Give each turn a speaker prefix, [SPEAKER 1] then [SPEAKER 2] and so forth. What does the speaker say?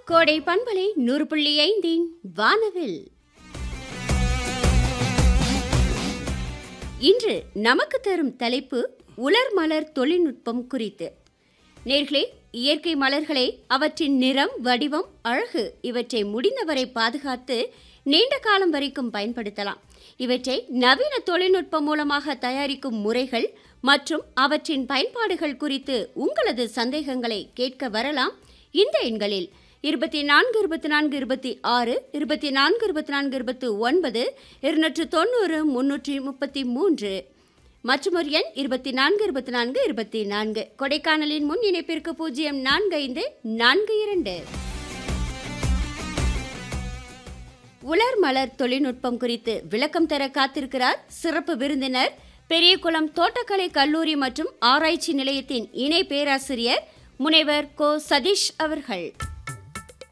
[SPEAKER 1] கோடை பண்பலை நூறு புள்ளி ஐந்தின் வானவில் இன்று நமக்கு தரும் தலைப்பு உலர் மலர் தொழில்நுட்பம் குறித்து நேர்களே இயற்கை மலர்களை அவற்றின் நிறம் வடிவம் அழகு இவற்றை முடிந்தவரை பாதுகாத்து நீண்ட காலம் வரைக்கும் பயன்படுத்தலாம் இவற்றை நவீன தொழில்நுட்பம் மூலமாக தயாரிக்கும் முறைகள் மற்றும் அவற்றின் பயன்பாடுகள் குறித்து உங்களது சந்தேகங்களை கேட்க வரலாம் இந்த எண்களில் இருபத்தி நான்கு இருபத்தி நான்கு இருபத்தி ஆறு இருபத்தி நான்கு இருபத்தி நான்கு இருபத்தி ஒன்பது இருநூற்று தொண்ணூறு முன்னூற்றி முப்பத்தி மூன்று மற்றும் ஒரு எண் இருபத்தி நான்கு இருபத்தி நான்கு இருபத்தி நான்கு கொடைக்கானலின் முன் இணைப்பிற்கு பூஜ்ஜியம் நான்கு ஐந்து நான்கு இரண்டு உலர் மலர் தொழில்நுட்பம் குறித்து விளக்கம் தர காத்திருக்கிறார் சிறப்பு விருந்தினர் பெரியகுளம் தோட்டக்கலை கல்லூரி மற்றும் ஆராய்ச்சி நிலையத்தின் இணை பேராசிரியர் முனைவர் கோ சதீஷ் அவர்கள்